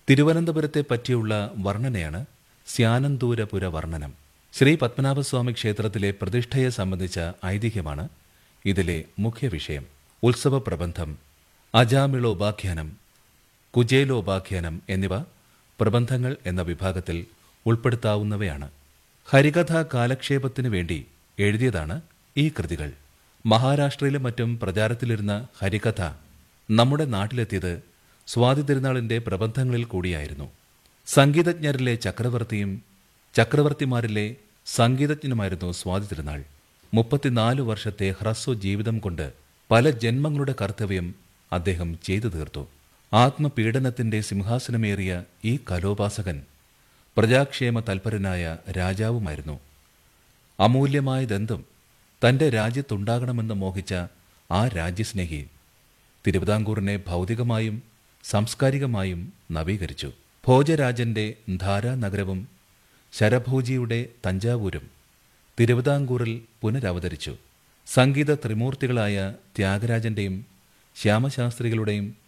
തിരുവനന്തപുരത്തെ പറ്റിയുള്ള വർണ്ണനയാണ് സ്യാനന്തൂരപുര വർണ്ണനം ശ്രീ പത്മനാഭസ്വാമി ക്ഷേത്രത്തിലെ പ്രതിഷ്ഠയെ സംബന്ധിച്ച ഐതിഹ്യമാണ് ഇതിലെ മുഖ്യ വിഷയം ഉത്സവ പ്രബന്ധം അജാമിളോപാഖ്യാനം കുചേലോപാഖ്യാനം എന്നിവ പ്രബന്ധങ്ങൾ എന്ന വിഭാഗത്തിൽ ഉൾപ്പെടുത്താവുന്നവയാണ് ഹരികഥാ കാലക്ഷേപത്തിനു വേണ്ടി എഴുതിയതാണ് ഈ കൃതികൾ മഹാരാഷ്ട്രയിലും മറ്റും പ്രചാരത്തിലിരുന്ന ഹരികഥ നമ്മുടെ നാട്ടിലെത്തിയത് സ്വാതി തിരുനാളിന്റെ പ്രബന്ധങ്ങളിൽ കൂടിയായിരുന്നു സംഗീതജ്ഞരിലെ ചക്രവർത്തിയും ചക്രവർത്തിമാരിലെ സംഗീതജ്ഞനുമായിരുന്നു സ്വാതി തിരുനാൾ മുപ്പത്തിനാല് വർഷത്തെ ഹ്രസ്വ ജീവിതം കൊണ്ട് പല ജന്മങ്ങളുടെ കർത്തവ്യം അദ്ദേഹം ചെയ്തു തീർത്തു ആത്മപീഡനത്തിന്റെ സിംഹാസനമേറിയ ഈ കലോപാസകൻ പ്രജാക്ഷേമ തൽപരനായ രാജാവുമായിരുന്നു അമൂല്യമായതെന്തും തന്റെ രാജ്യത്തുണ്ടാകണമെന്ന് മോഹിച്ച ആ രാജ്യസ്നേഹി തിരുവിതാംകൂറിനെ ഭൗതികമായും സാംസ്കാരികമായും നവീകരിച്ചു ഭോജരാജന്റെ ധാരാനഗരവും ശരഭോജിയുടെ തഞ്ചാവൂരും തിരുവിതാംകൂറിൽ പുനരവതരിച്ചു സംഗീത ത്രിമൂർത്തികളായ ത്യാഗരാജന്റെയും ശ്യാമശാസ്ത്രികളുടെയും